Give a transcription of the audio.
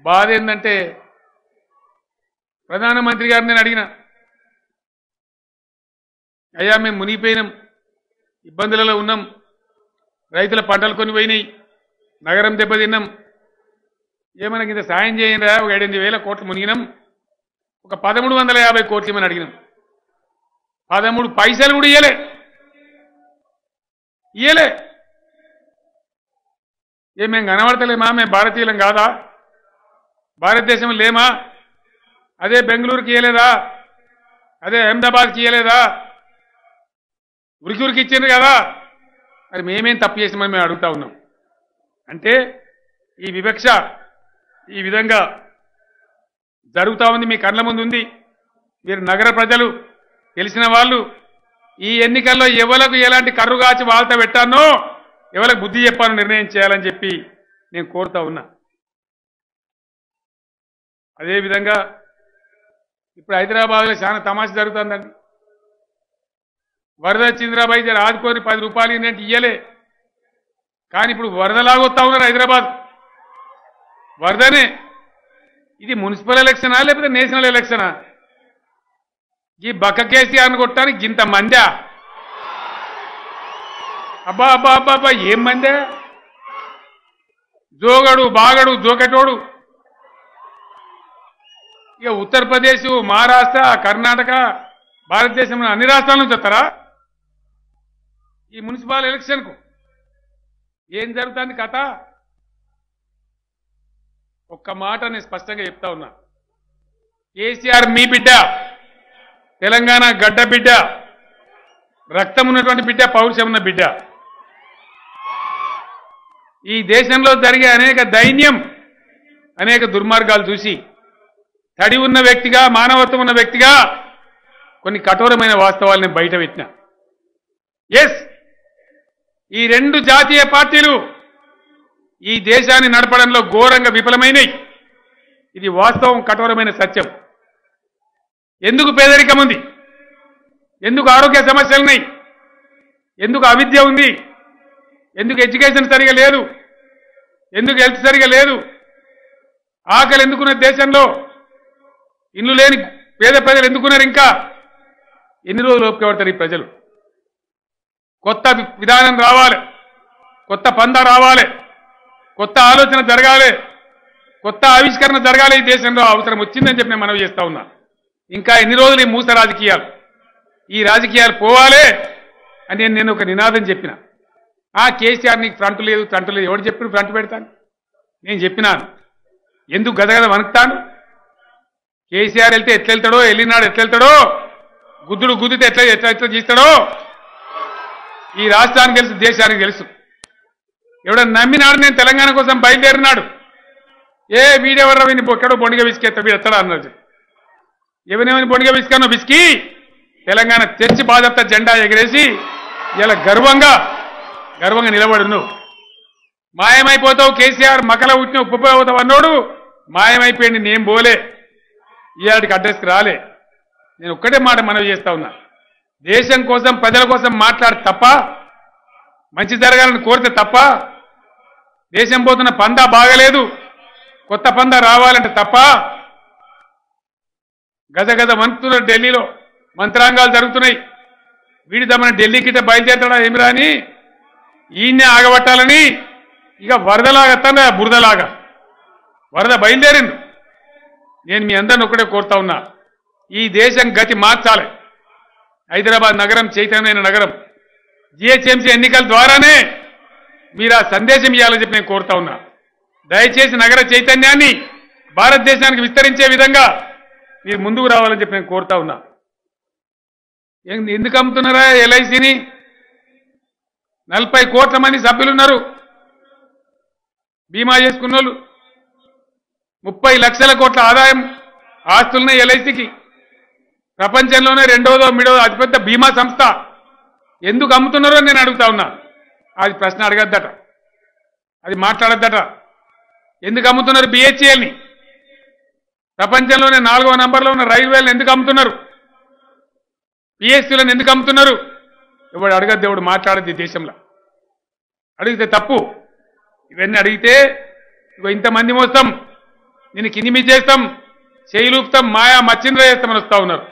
బాధ ఏంటంటే ప్రధానమంత్రి గారిని నేను అడిగిన అయ్యా మేము మునిగిపోయినాం ఇబ్బందులలో ఉన్నాం రైతుల పంటలు కొని పోయినాయి నగరం దెబ్బతిన్నాం ఏమైనా ఇంత సాయం చేయండి ఒక ఏడెనిమిది వేల కోట్లు మునిగినాం ఒక పదమూడు వందల యాభై కోట్లు ఇమ్మని అడిగినాం పదమూడు పైసలు కూడా ఇయ్యలే ఇయ్యలే ఏ మేము కనబడతలేమా మేము భారతీయులం కాదా భారతదేశం లేమా అదే బెంగళూరుకి ఇయ్యలేదా అదే అహ్మదాబాద్కి ఇయ్యలేదా ఉరికి ఉరికి ఇచ్చిండ్రు కదా మరి మేమేం తప్పు చేసామని మేము అడుగుతా ఉన్నాం అంటే ఈ వివక్ష ఈ విధంగా జరుగుతూ ఉంది మీ కళ్ళ ముందు ఉంది మీరు నగర ప్రజలు తెలిసిన వాళ్ళు ఈ ఎన్నికల్లో ఎవలకు ఎలాంటి కర్రు కాచి వాళ్ళతో పెట్టానో ఎవరికి బుద్ధి చెప్పాలో నిర్ణయం చేయాలని చెప్పి నేను కోరుతా ఉన్నా అదేవిధంగా ఇప్పుడు హైదరాబాద్లో చాలా తమాషా జరుగుతుందండి వరద చంద్రాబాయి జర ఆదుకొని పది రూపాయలు ఏంటంటే ఇయ్యలే కానీ ఇప్పుడు వరదలాగా వస్తా ఉన్నారు హైదరాబాద్ వరదనే ఇది మున్సిపల్ ఎలక్షనా లేకపోతే నేషనల్ ఎలక్షనా ఈ బక్క కేసీఆర్ని కొట్టడానికి గింత మందా అబ్బా అబ్బా అబ్బా అబ్బా ఏం మందే జోగడు బాగడు జోకెటోడు ఇక ఉత్తరప్రదేశ్ మహారాష్ట్ర కర్ణాటక భారతదేశంలో అన్ని రాష్ట్రాల నుంచి వస్తారా ఈ మున్సిపల్ ఎలక్షన్కు ఏం జరుగుతుంది కథ ఒక్క మాట నేను స్పష్టంగా చెప్తా ఉన్నా కేసీఆర్ మీ బిడ్డ తెలంగాణ గడ్డ బిడ్డ రక్తం ఉన్నటువంటి బిడ్డ పౌరుషం ఉన్న బిడ్డ ఈ దేశంలో జరిగే అనేక దైన్యం అనేక దుర్మార్గాలు చూసి తడి ఉన్న వ్యక్తిగా మానవత్వం ఉన్న వ్యక్తిగా కొన్ని కఠోరమైన వాస్తవాలను బయట పెట్టిన ఎస్ ఈ రెండు జాతీయ పార్టీలు ఈ దేశాన్ని నడపడంలో ఘోరంగా విఫలమైనవి ఇది వాస్తవం కఠోరమైన సత్యం ఎందుకు పేదరికం ఉంది ఎందుకు ఆరోగ్య సమస్యలున్నాయి ఎందుకు అవిద్య ఉంది ఎందుకు ఎడ్యుకేషన్ సరిగా లేదు ఎందుకు హెల్త్ సరిగా లేదు ఆకలి ఎందుకున్న దేశంలో ఇల్లు లేని పేద ప్రజలు ఎందుకున్నారు ఇంకా ఎన్ని రోజులు ఓపికపడతారు ఈ ప్రజలు కొత్త వి- విధానం రావాలి కొత్త పంద రావాలి కొత్త ఆలోచన జరగాలి కొత్త ఆవిష్కరణ జరగాలి ఈ దేశంలో అవసరం వచ్చిందని చెప్పి నేను మనవి చేస్తా ఉన్నా ఇంకా ఎన్ని రోజులు ఈ మూస రాజకీయాలు ఈ రాజకీయాలు పోవాలి అని నేను- నేను ఒక నినాదం చెప్పిన ఆ కేసీఆర్ నీకు ఫ్రంట్ లేదు ఫ్రంట్ లేదు ఎవడు చెప్పిన ఫ్రంట్ పెడతాను నేను చెప్పినాను ఎందుకు గదగద వణుకుతాను కేసీఆర్ వెళ్తే ఎట్లా వెళ్తాడో వెళ్ళినాడు ఎట్లా వెళ్తాడో గుద్దుడు గుద్దితే ఎట్లా ఎట్లా ఎట్లా చేస్తాడో ఈ రాష్ట్రానికి తెలుసు దేశానికి తెలుసు ఎవడన్నా నమ్మినాడు నేను తెలంగాణ కోసం బయలుదేరినాడు ఏ వీడెవరు విని ఎక్కడో బొండిగా విసికేస్తా వీడు ఎత్తడా అన్నాడు ఎవరెవరిని బొండిగా విసికానో విసికి తెలంగాణ తెచ్చి బాధత జెండా ఎగరేసి ఇలా గర్వంగా గర్వంగా నిలబడు నువ్వు మాయమైపోతావు కేసీఆర్ మకల ఉట్టిన ఉప్పుపోతావు అన్నోడు మాయమైపోయింది నేను పోలే ఇవాటికి అడ్రస్కి రాలే నేను ఒక్కటే మాట మనవి చేస్తా ఉన్నా దేశం కోసం ప్రజల కోసం మాట్లాడి తప్ప మంచి జరగాలని కోరితే తప్ప దేశం పోతున్న పందా బాగలేదు కొత్త పందా రావాలంటే తప్ప గజ గజ మంత్రులు ఢిల్లీలో మంత్రాంగాలు జరుగుతున్నాయి వీడి దమ్మని ఢిల్లీకి బయలుదేరతాడా ఏమి రాని ఈయన్నే ఆగబట్టాలని ఇక వరదలాగా తన బురదలాగా వరద బయలుదేరింది నేను మీ అందరిని ఒకటే కోరుతా ఉన్నా ఈ దేశం గతి మార్చాలి హైదరాబాద్ నగరం చైతన్యమైన నగరం జిహెచ్ఎంసీ ఎన్నికల ద్వారానే మీరు ఆ సందేశం ఇవ్వాలని చెప్పి నేను కోరుతా ఉన్నా దయచేసి నగర చైతన్యాన్ని భారతదేశానికి విస్తరించే విధంగా మీరు ముందుకు రావాలని చెప్పి నేను కోరుతా ఉన్నా ఏం- ఎందుకు అమ్ముతున్నారా ఎల్ఐసిని నలభై కోట్ల మంది సభ్యులున్నారు బీమా చేసుకున్న వాళ్ళు ముప్పై లక్షల కోట్ల ఆదాయం ఆస్తులున్నాయి ఎల్ఐసికి ప్రపంచంలోనే రెండోదో మూడో అతిపెద్ద బీమా సంస్థ ఎందుకు అమ్ముతున్నారో నేను అడుగుతా ఉన్నా అది ప్రశ్న అడగద్దట అది మాట్లాడద్దట ఎందుకు అమ్ముతున్నారు బిహెచ్ఎల్ని ప్రపంచంలోనే నాలుగో నంబర్లో ఉన్న రైల్వేలను ఎందుకు అమ్ముతున్నారు పిఎస్సీలను ఎందుకు అమ్ముతున్నారు ఎవడు అడగద్దు ఎవడు మాట్లాడద్దు ఈ దేశంలో అడిగితే తప్పు ఇవన్నీ అడిగితే ఇగో ఇంతమంది మోస్తాం నిన్ను కింది మీద చేస్తాం చేయిలూపుతాం మాయా మచ్చింద్ర చేస్తామని వస్తా ఉన్నారు